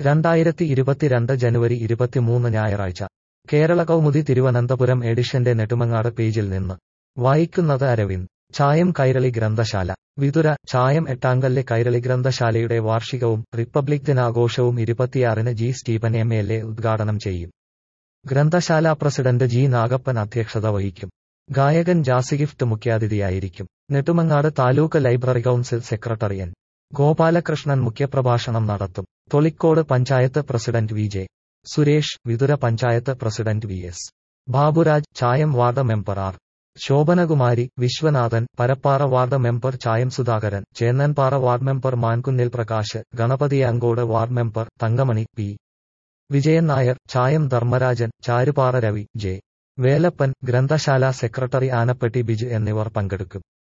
രണ്ടായിരത്തി ഇരുപത്തിരണ്ട് ജനുവരി ഇരുപത്തിമൂന്ന് ഞായറാഴ്ച കേരള കൗമുദി തിരുവനന്തപുരം എഡിഷന്റെ നെടുമങ്ങാട് പേജിൽ നിന്ന് വായിക്കുന്നത് അരവിന്ദ് ചായം കൈരളി ഗ്രന്ഥശാല വിതുര ചായം എട്ടാങ്കല്ല് കൈരളി ഗ്രന്ഥശാലയുടെ വാർഷികവും റിപ്പബ്ലിക് ദിനാഘോഷവും ഇരുപത്തിയാറിന് G Stephen M L A ഉദ്ഘാടനം ചെയ്യും ഗ്രന്ഥശാല പ്രസിഡന്റ് ജി നാഗപ്പൻ അധ്യക്ഷത വഹിക്കും ഗായകൻ ജാസിഗിഫ്റ്റ് മുഖ്യാതിഥിയായിരിക്കും Nedumangad taluk library council secretary N Gopalakrishnan മുഖ്യപ്രഭാഷണം നടത്തും Tholicode panchayat president V J Suresh Vithura panchayat president V S Baburaj Chayam ward member R Shobhanakumari Viswanathan Parappara ward member Chayam Sudhakaran Chennanpara ward member Mankunnil Prakash Ganapathi Ankode ward member Thankamani P Vijayan Nair Chayam Dharmarajan Charupara Ravi J Velappan ഗ്രന്ഥശാല സെക്രട്ടറി ആനപ്പെട്ടി ബിജു എന്നിവർ പങ്കെടുക്കും